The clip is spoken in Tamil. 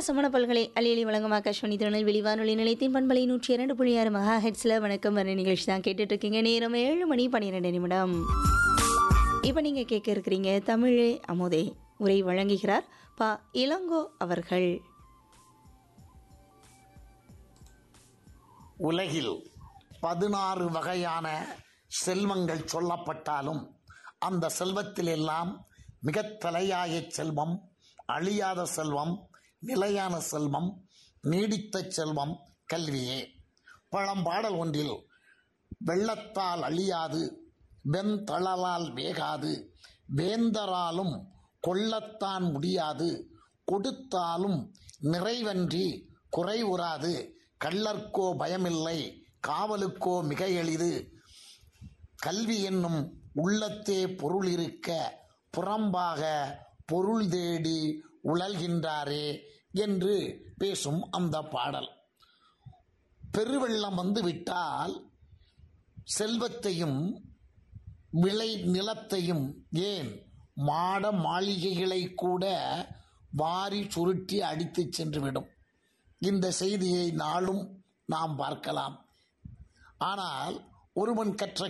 அட்டகாசமான பல்கலை அலியலி வழங்கும் ஆகாஷ்வாணி திருநெல்வேலி வானொலி நிலையத்தின் பண்பலை நூற்றி இரண்டு புள்ளி ஆறு மகா ஹெட்ஸில் வணக்கம் வர நிகழ்ச்சி தான் கேட்டுட்டு இருக்கீங்க நேரம் ஏழு மணி பன்னிரெண்டு நிமிடம் இப்போ நீங்கள் கேட்க இருக்கிறீங்க தமிழே அமுதே உரை வழங்குகிறார் பா இளங்கோ அவர்கள் உலகில் பதினாறு வகையான செல்வங்கள் சொல்லப்பட்டாலும் அந்த செல்வத்திலெல்லாம் மிகத் தலையாய செல்வம் அழியாத செல்வம் நிலையான செல்வம் நீடித்த செல்வம் கல்வியே பழம்பாடல் ஒன்றில் வெள்ளத்தால் அழியாது வெண்தளலால் வேகாது வேந்தராலும் கொள்ளத்தான் முடியாது கொடுத்தாலும் நிறைவன்றி குறைவுறாது கள்ளர்க்கோ பயமில்லை காவலுக்கோ மிக எளிது கல்வி என்னும் உள்ளத்தே பொருள் இருக்க புறம்பாக பொருள் தேடி உழல்கின்றாரே என்று பேசும் அந்த பாடல் பெருவெள்ளம் வந்து விட்டால் செல்வத்தையும் விளை நிலத்தையும் ஏன் மாட மாளிகைகளை கூட வாரி சுருட்டி அடித்துச் சென்றுவிடும் இந்த செய்தியை நாளும் நாம் பார்க்கலாம் ஆனால் ஒருவன் கற்ற